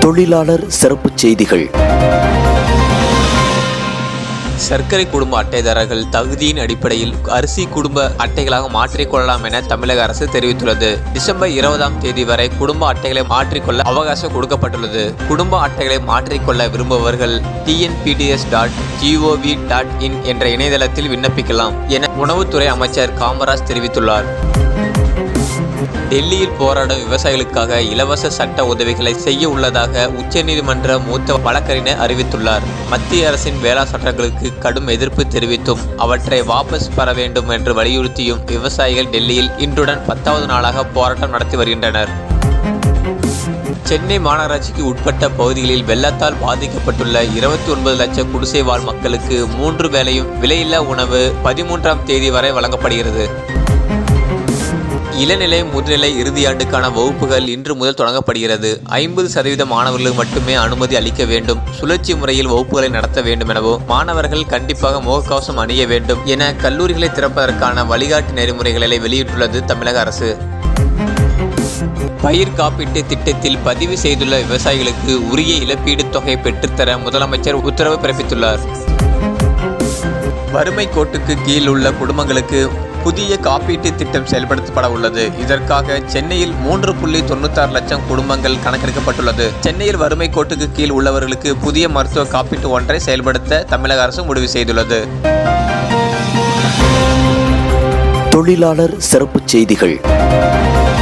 தொழிலாளர் சிறப்புச் செய்திகள் சர்க்கரை குடும்ப அட்டைதாரர்கள் தகுதியின் அடிப்படையில் அரிசி குடும்ப அட்டைகளாக மாற்றிக்கொள்ளலாம் என தமிழக அரசு தெரிவித்துள்ளது டிசம்பர் இருபதாம் தேதி வரை குடும்ப அட்டைகளை மாற்றிக்கொள்ள அவகாசம் கொடுக்கப்பட்டுள்ளது குடும்ப அட்டைகளை மாற்றிக்கொள்ள விரும்புபவர்கள் TNPDS dot GOV dot in என்ற இணையதளத்தில் விண்ணப்பிக்கலாம் என உணவுத்துறை அமைச்சர் காமராஜ் தெரிவித்துள்ளார் டெல்லியில் போராடும் விவசாயிகளுக்காக இலவச சட்ட உதவிகளை செய்ய உள்ளதாக உச்சநீதிமன்ற மூத்த வழக்கறிஞர் அறிவித்துள்ளார் மத்திய அரசின் வேளா சட்டங்களுக்கு கடும் எதிர்ப்பு தெரிவித்தும் அவற்றை வாபஸ் பெற வேண்டும் என்று வலியுறுத்தியும் விவசாயிகள் டெல்லியில் இன்றுடன் பத்தாவது நாளாக போராட்டம் நடத்தி வருகின்றனர் சென்னை மாநகராட்சிக்கு உட்பட்ட பகுதிகளில் வெள்ளத்தால் பாதிக்கப்பட்டுள்ள இருபத்தி ஒன்பது லட்சம் குடிசை வாழ் மக்களுக்கு மூன்று வேளையும் விலையில்லா உணவு பதிமூன்றாம் தேதி வரை வழங்கப்படுகிறது இளநிலை முதுநிலை இறுதியாண்டுக்கான வகுப்புகள் இன்று முதல் தொடங்கப்படுகிறது ஐம்பது சதவீத மாணவர்களுக்கு மட்டுமே அனுமதி அளிக்க வேண்டும் சுழற்சி முறையில் வகுப்புகளை நடத்த வேண்டும் எனவும் மாணவர்கள் கண்டிப்பாக முகக்கவசம் அணிய வேண்டும் என கல்லூரிகளை திறப்பதற்கான வழிகாட்டு நெறிமுறைகளை வெளியிட்டுள்ளது தமிழக அரசு பயிர் காப்பீட்டு திட்டத்தில் பதிவு செய்துள்ள விவசாயிகளுக்கு உரிய இழப்பீடு தொகை பெற்றுத்தர முதலமைச்சர் உத்தரவு பிறப்பித்துள்ளார் வறுமை கோட்டுக்கு கீழ் உள்ள குடும்பங்களுக்கு புதிய காப்பீட்டு திட்டம் செயல்படுத்தப்பட உள்ளது இதற்காக சென்னையில் மூன்று புள்ளி தொண்ணூத்தாறு லட்சம் குடும்பங்கள் கணக்கெடுக்கப்பட்டுள்ளது சென்னையில் வறுமை கோட்டுக்கு கீழ் உள்ளவர்களுக்கு புதிய மருத்துவ காப்பீட்டு ஒன்றை செயல்படுத்த தமிழக அரசு முடிவு செய்துள்ளது தொழிலாளர் சிறப்புச் செய்திகள்